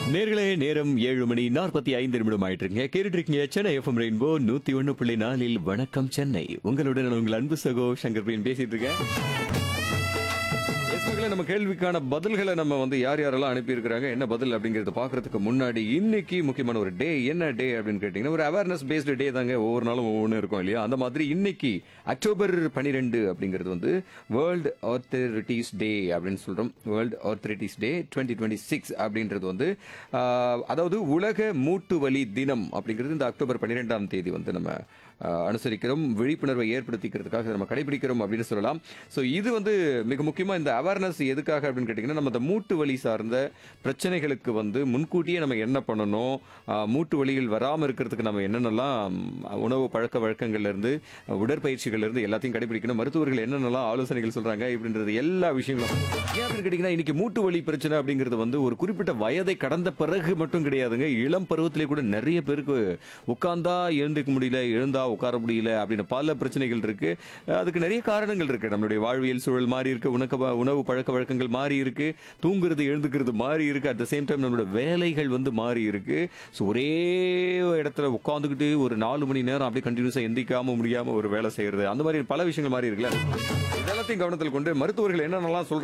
நேர்களே நேரம் ஏழு மணி நாற்பத்தி ஐந்து நிமிடம் ஆயிட்டு இருக்கீங்க கேட்டுட்டு இருக்கீங்க சென்னை எஃப்எம் ரெயின்போ நூத்தி ஒண்ணு புள்ளி நாலில் வணக்கம் சென்னை உங்களுடன் நான் உங்கள் அன்பு சகோ சங்கர் பிரியன் பேசிட்டு இருக்கேன் Yes, மக்களே, நம்ம கேள்விக்கான பதில்களை நம்ம வந்து யார் யாரெல்லாம் அனுப்பியிருக்கிறாங்க என்ன பதில் அப்படிங்கறத பாக்குறதுக்கு முன்னாடி இன்னைக்கு முக்கியமான ஒரு டே என்ன டே அப்படின்னு கேட்டீங்கன்னா ஒரு அவேர்னஸ் பேஸ்டு டே தாங்க ஒவ்வொரு நாளும் ஒவ்வொன்று இருக்கும் இல்லையா அந்த மாதிரி இன்னைக்கு அக்டோபர் பனிரெண்டு அப்படிங்கிறது வந்து வேர்ல்டு ஆர்த்தரிட்டிஸ் டே அப்படின்னு சொல்றோம் world arthritis day twenty twenty six அப்படின்றது வந்து ஆஹ், அதாவது உலக மூட்டு வலி தினம் அப்படிங்கிறது இந்த அக்டோபர் பன்னிரெண்டாம் தேதி வந்து நம்ம ஆஹ், அனுசரிக்கிறோம் விழிப்புணர்வை ஏற்படுத்திக்கிறதுக்காக நம்ம கடைபிடிக்கிறோம் அப்படின்னு சொல்லலாம் ஸோ இது வந்து மிக முக்கியமாக இந்த அவேர்னஸ் எதுக்காக அப்படின்னு கேட்டிங்கன்னா நம்ம இந்த மூட்டு வலி சார்ந்த பிரச்சனைகளுக்கு வந்து முன்கூட்டியே நம்ம என்ன பண்ணணும் ஆஹ், மூட்டு வலிகள் வராமல் இருக்கிறதுக்கு நம்ம என்னென்னலாம் உணவு பழக்க வழக்கங்கள்ல இருந்து உடற்பயிற்சிகள்ல இருந்து எல்லாத்தையும் கடைபிடிக்கணும் மருத்துவர்கள் என்னென்னலாம் ஆலோசனைகள் சொல்றாங்க இப்படின்றது எல்லா விஷயங்களும் ஏன் அப்படின்னு கேட்டிங்கன்னா இன்னைக்கு மூட்டு வலி பிரச்சனை அப்படிங்கிறது வந்து ஒரு குறிப்பிட்ட வயதை கடந்த பிறகு மட்டும் கிடையாதுங்க இளம் பருவத்திலே கூட நிறைய பேருக்கு உட்கார்ந்தா எழுந்துக்க முடியல எழுந்தா உட்கார முடியல அப்படின்னு பல பிரச்சனைகள் இருக்கு அதுக்கு நிறைய காரணங்கள் இருக்கு நம்மளுடைய வாழ்வியல் சூழல் மாறி இருக்கு உணக்க உணவு பழக்க வழக்கங்கள் மாறி இருக்கு தூங்குறது எழுந்துக்கிறது மாறி இருக்கு அட் த சேம் டைம் நம்மளோட வேலைகள் வந்து மாறி இருக்கு ஸோ ஒரே இடத்துல உட்காந்துக்கிட்டு ஒரு நாலு மணி நேரம் அப்படியே கண்டினியூஸா எந்திக்காம முடியாம ஒரு வேலை செய்யறது அந்த மாதிரி பல விஷயங்கள் மாறி இருக்குல்ல இதெல்லாத்தையும் கவனத்தில் கொண்டு மருத்துவர்கள் என்னென்னலாம் சொல்றாங்க